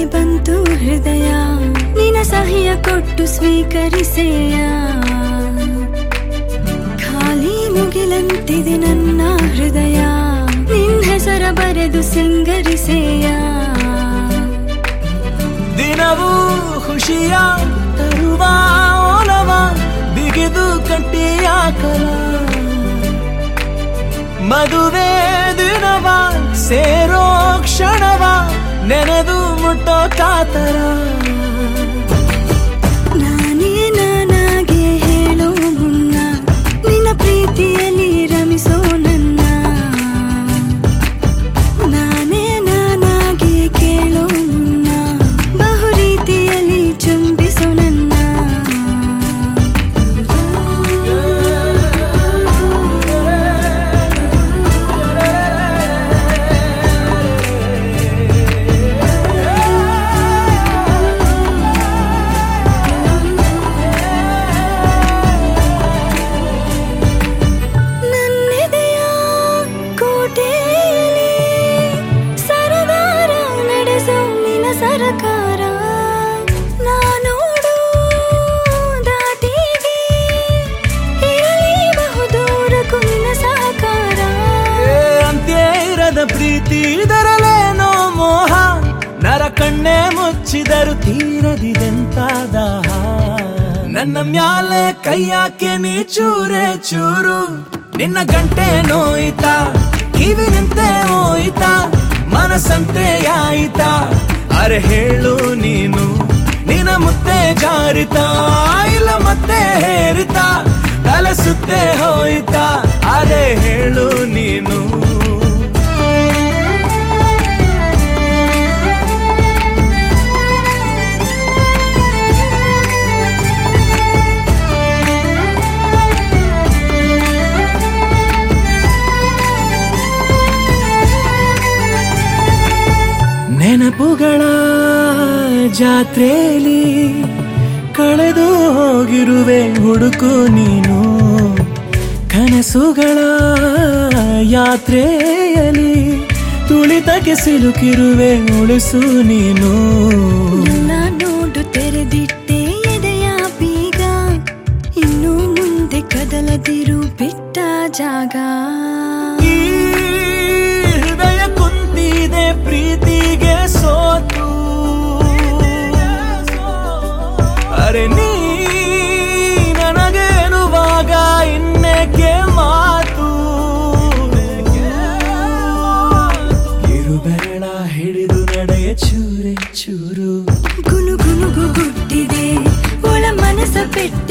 ಬಂತು ಹೃದಯ ನಿನ ಸಹಿಯ ಕೊಟ್ಟು ಸ್ವೀಕರಿಸೆಯ ಖಾಲಿ ಮುಗಿಲಂತಿದೆ ನನ್ನ ಹೃದಯ ನಿನ್ ಹೆಸರ ಬರೆದು ಸಿಂಗರಿಸೆಯ ದಿನವೂ ಖುಷಿಯ ತರುವ ಓಲವ ಬಿಗಿದು ಕಟ್ಟಿಯ ಕರ ಮದುವೆ ದಿನವ ಸೇರೋ ಕ್ಷಣವ ನೆನೆದು ಮುಟ್ಟೋ ಕಾತರ ನಾನೇ ನಾನಾಗೆ ಹೇಳೋ ಮುನ್ನ ನಿನ್ನ ಪ್ರೀತಿಯಲ್ಲಿ ರಮಿಸೋ ನನ್ನ ನಾನೇ ನಾನಾಗೆ ಕೇಳೋ ಮುನ್ನ ಬಹು ರೀತಿಯಲ್ಲಿ ಚುಂಬಿಸೋ ನನ್ನ ನನ್ನೆದೆಯ ಕೋಟೆಯಲ್ಲಿ ಸರದಾರ ನಡೆಸೋ ನಿನ್ನ ಸರಕಾರ ನಾನೋಡು ದಾಟಿಗೆ ಇರಲಿ ಬಹುದೂರಕ್ಕೂ ನಿನ್ನ ಸಹಕಾರ ಏ, ಅಂತ್ಯ ಇರದ ಪ್ರೀತಿ ಇದರಲೇನೋ ಮೋಹ ನರ ಕಣ್ಣೆ ಮುಚ್ಚಿದರು ತೀರದಿದೆಂತ ದಾಹ ನನ್ನ ಮ್ಯಾಲೆ ಕೈಯಾಕೆ ನೀ ಚೂರೆ ಚೂರು ನಿನ್ನ ಗಂಟೆ ನೋಯಿತ ಕಿವಿನಂತೆ ಹೋಯಿತ ಮನಸ್ಸಂತೆ ಆಯಿತ ಅರೆ ಹೇಳು ನೀನು ನಿನ್ನ ಮುತ್ತೆ ಜಾರಿತ ಇಲ್ಲ ಮತ್ತೆ ಹೇರಿತ ತಲೆ ಸುತ್ತೆ ಹೋಯಿತ ಅರೆ ಹೇಳು ನೀನು ನೆನಪುಗಳ ಜಾತ್ರೆಯಲ್ಲಿ ಕಳೆದು ಹೋಗಿರುವೆ ಹುಡುಕು ನೀನು ಕನಸುಗಳ ಯಾತ್ರೆಯಲ್ಲಿ ತುಳಿತಕ್ಕೆ ಸಿಲುಕಿರುವೆ ಉಳಿಸು ನೀನು ಎಲ್ಲ ನೋಡು ತೆರೆದಿಟ್ಟೆ ಎದೆಯ ಬೀಗ ಇನ್ನು ಮುಂದೆ ಕದಲದಿರು ಬಿಟ್ಟ ಜಾಗ ಈ ಹೃದಯ ಕುಂತಿದೆ ಪ್ರೀತಿಗೆ ಸೋತು ಅರೆ ನೀ ನನಗೇನುವಾಗ ಇನ್ನೇಕೆ ಮಾತು ಇರುಬೆರಳ ಹಿಡಿದು ನಡೆಯ ಚೂರೆ ಚೂರು ಗುನು ಗುನುಗು ಗುಟ್ಟಿದೆ ಒಳ ಮನಸ ಪೆಟ್ಟ